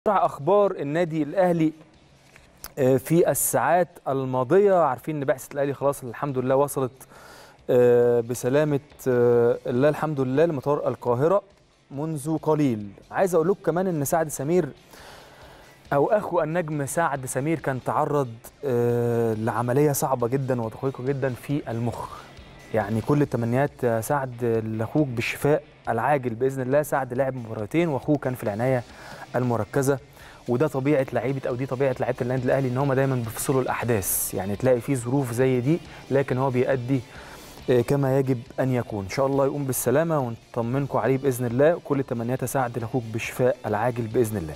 اخبار النادي الاهلي آه، في الساعات الماضيه عارفين ان بعثه الاهلي خلاص الحمد لله وصلت آه، بسلامه آه، الله الحمد لله لمطار القاهره منذ قليل عايز اقول لكم كمان ان سعد سمير او اخو النجم سعد سمير كان تعرض آه، لعمليه صعبه جدا ودقيقه جدا في المخ يعني كل التمنيات يا سعد لاخوك بالشفاء العاجل باذن الله سعد لعب مباراتين واخوه كان في العنايه المركزه وده طبيعه لعيبه او دي طبيعه لعيبه النادي الاهلي ان هم دايما بيفصلوا الاحداث يعني تلاقي في ظروف زي دي لكن هو بيأدي آه، كما يجب ان يكون ان شاء الله يقوم بالسلامه ونطمنكم عليه باذن الله كل تمنيات سعد لاخوك بالشفاء العاجل باذن الله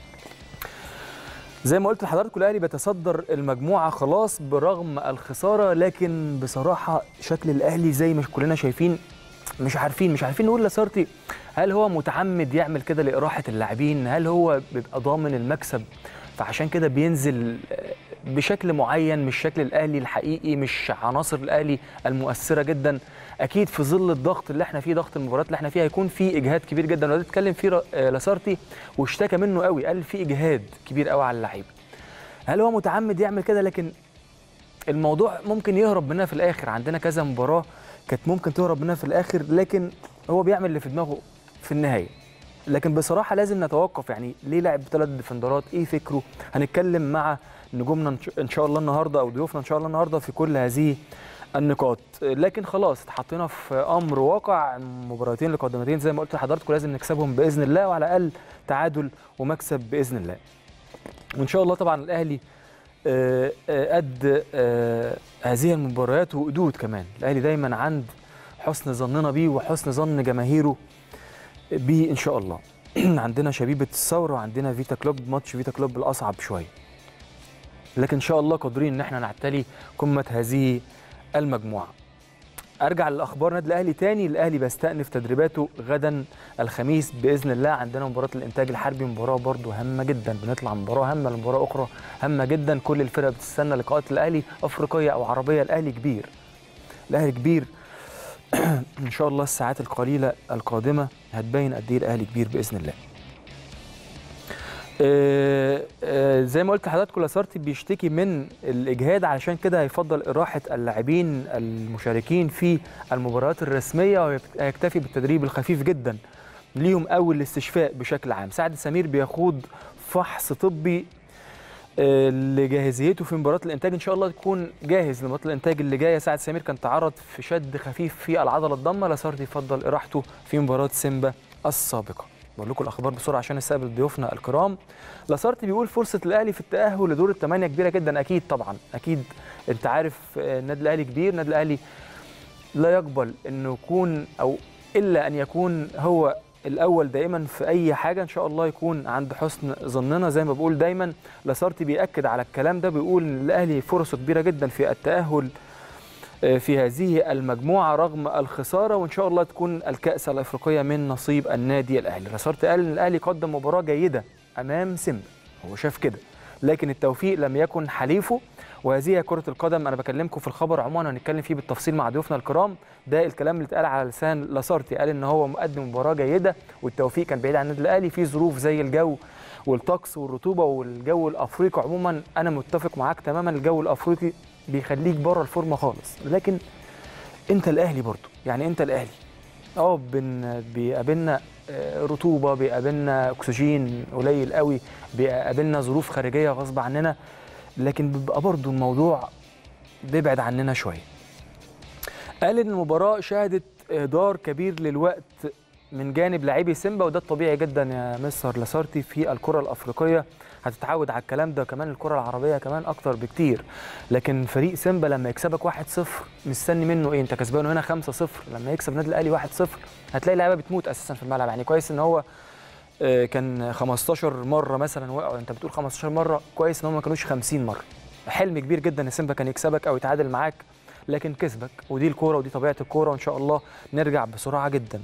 زي ما قلت لحضراتكم الاهلي بيتصدر المجموعه خلاص برغم الخساره لكن بصراحه شكل الاهلي زي ما كلنا شايفين مش عارفين مش عارفين نقول لاسارتي هل هو متعمد يعمل كده لاراحه اللاعبين هل هو بيبقى ضامن المكسب فعشان كده بينزل بشكل معين مش شكل الاهلي الحقيقي مش عناصر الاهلي المؤثره جدا اكيد في ظل الضغط اللي احنا فيه ضغط المباريات اللي احنا فيها هيكون في اجهاد كبير جدا وده اتكلم فيه ر- آه، لاسارتي واشتكى منه قوي قال في اجهاد كبير قوي على اللعيبه هل هو متعمد يعمل كده لكن الموضوع ممكن يهرب منها في الاخر عندنا كذا مباراه كانت ممكن تهرب منها في الاخر لكن هو بيعمل اللي في دماغه في النهايه لكن بصراحه لازم نتوقف يعني ليه لعب ثلاث ديفندرات ايه فكره هنتكلم مع نجومنا إن ش- ان شاء الله النهارده او ضيوفنا ان شاء الله النهارده في كل هذه النقاط لكن خلاص اتحطينا في امر واقع مباراتين لقادمتين زي ما قلت لحضراتكم لازم نكسبهم باذن الله وعلى الاقل تعادل ومكسب باذن الله وان شاء الله طبعا الاهلي آه، آه، قد آه، هذه المباريات وقدود كمان الاهلي دايما عند حسن ظننا بيه وحسن ظن جماهيره بيه ان شاء الله عندنا شبيبه الثوره وعندنا فيتا كلوب ماتش فيتا كلوب الاصعب شويه لكن ان شاء الله قادرين ان احنا نعتلي قمه هذه المجموعه ارجع للاخبار النادي الاهلي تاني الاهلي بيستأنف تدريباته غدا الخميس باذن الله عندنا مباراه الانتاج الحربي مباراه برضو هامه جدا بنطلع من مباراه هامه لمباراه اخرى هامه جدا كل الفرق بتستنى لقاءات الاهلي افريقيه او عربيه الاهلي كبير الاهلي كبير ان شاء الله الساعات القليله القادمه هتبين قد ايه الاهلي كبير باذن الله آه، آه، زي ما قلت لحضراتكم لاسارتي بيشتكي من الاجهاد علشان كده هيفضل اراحه اللاعبين المشاركين في المباريات الرسميه ويكتفي بالتدريب الخفيف جدا ليهم اول الاستشفاء بشكل عام سعد سمير بيخوض فحص طبي آه، لجاهزيته في مباراه الانتاج ان شاء الله تكون جاهز لمباراه الانتاج اللي جايه سعد سمير كان تعرض في شد خفيف في العضله الضمه لاسارتي يفضل اراحته في مباراه سيمبا السابقه بقول لكم الاخبار بسرعه عشان نستقبل ضيوفنا الكرام لاسارتي بيقول فرصه الاهلي في التاهل لدور الثمانيه كبيره جدا اكيد طبعا اكيد انت عارف آه، النادي الاهلي كبير النادي الاهلي لا يقبل انه يكون او الا ان يكون هو الاول دائما في اي حاجه ان شاء الله يكون عند حسن ظننا زي ما بقول دايما لاسارتي بياكد على الكلام ده بيقول ان الاهلي فرصه كبيره جدا في التاهل آه، في هذه المجموعه رغم الخساره وان شاء الله تكون الكاس الافريقيه من نصيب النادي الاهلي لاسارتي قال ان الاهلي قدم مباراه جيده امام سيمبا هو شاف كده لكن التوفيق لم يكن حليفه وهذه هي كره القدم انا بكلمكم في الخبر عموما هنتكلم فيه بالتفصيل مع ضيوفنا الكرام ده الكلام اللي اتقال على لسان لاسارتي قال ان هو مقدم مباراه جيده والتوفيق كان بعيد عن النادي الاهلي في ظروف زي الجو والطقس والرطوبه والجو الافريقي عموما انا متفق معاك تماما الجو الافريقي بيخليك بره الفورمه خالص لكن انت الاهلي برضو يعني انت الاهلي اه بن بيقابلنا آه، رطوبه بيقابلنا اكسجين قليل قوي بيقابلنا ظروف خارجيه غصب عننا لكن بيبقى برضو الموضوع بيبعد عننا شويه قال ان المباراه شهدت اهدار كبير للوقت من جانب لاعبي سيمبا وده الطبيعي جدا يا مستر لاسارتي في الكره الافريقيه هتتعود على الكلام ده كمان الكره العربيه كمان اكتر بكتير لكن فريق سيمبا لما يكسبك 1-0 مستني منه ايه انت كسبانه هنا 5-0 لما يكسب النادي الاهلي 1-0 هتلاقي اللعيبه بتموت اساسا في الملعب يعني كويس ان هو آه، كان 15 مره مثلا وقعوا انت بتقول 15 مره كويس ان هم ما كانوش 50 مره حلم كبير جدا ان سيمبا كان يكسبك او يتعادل معاك لكن كسبك ودي الكوره ودي طبيعه الكوره وان شاء الله نرجع بسرعه جدا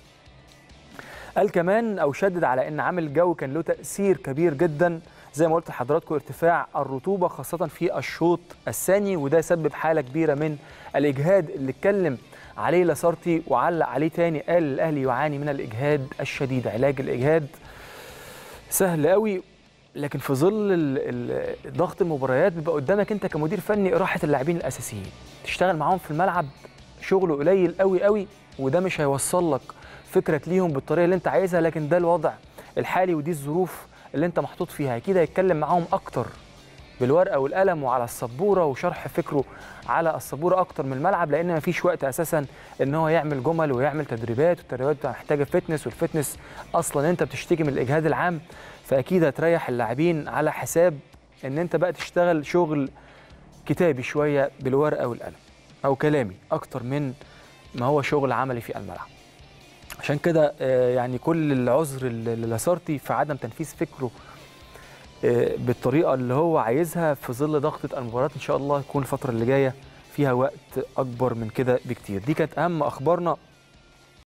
قال كمان او شدد على ان عامل الجو كان له تاثير كبير جدا زي ما قلت لحضراتكم ارتفاع الرطوبه خاصه في الشوط الثاني وده سبب حاله كبيره من الاجهاد اللي اتكلم عليه لاسارتي وعلق عليه تاني قال الاهلي يعاني من الاجهاد الشديد علاج الاجهاد سهل قوي لكن في ظل ال- ال- ضغط المباريات بيبقى قدامك انت كمدير فني راحه اللاعبين الاساسيين تشتغل معاهم في الملعب شغل قليل قوي قوي وده مش هيوصل لك فكرك ليهم بالطريقه اللي انت عايزها لكن ده الوضع الحالي ودي الظروف اللي انت محطوط فيها اكيد هيتكلم معاهم اكتر بالورقه والقلم وعلى السبوره وشرح فكره على السبوره اكتر من الملعب لان مفيش وقت اساسا ان هو يعمل جمل ويعمل تدريبات والتدريبات بتبقى محتاجه فتنس والفتنس اصلا انت بتشتكي من الاجهاد العام فاكيد هتريح اللاعبين على حساب ان انت بقى تشتغل شغل كتابي شويه بالورقه والقلم او كلامي اكتر من ما هو شغل عملي في الملعب عشان كده آه، يعني كل العذر للاسارتي في عدم تنفيذ فكره آه، بالطريقه اللي هو عايزها في ظل ضغطه المباريات ان شاء الله يكون الفتره اللي جايه فيها وقت اكبر من كده بكتير دي كانت اهم اخبارنا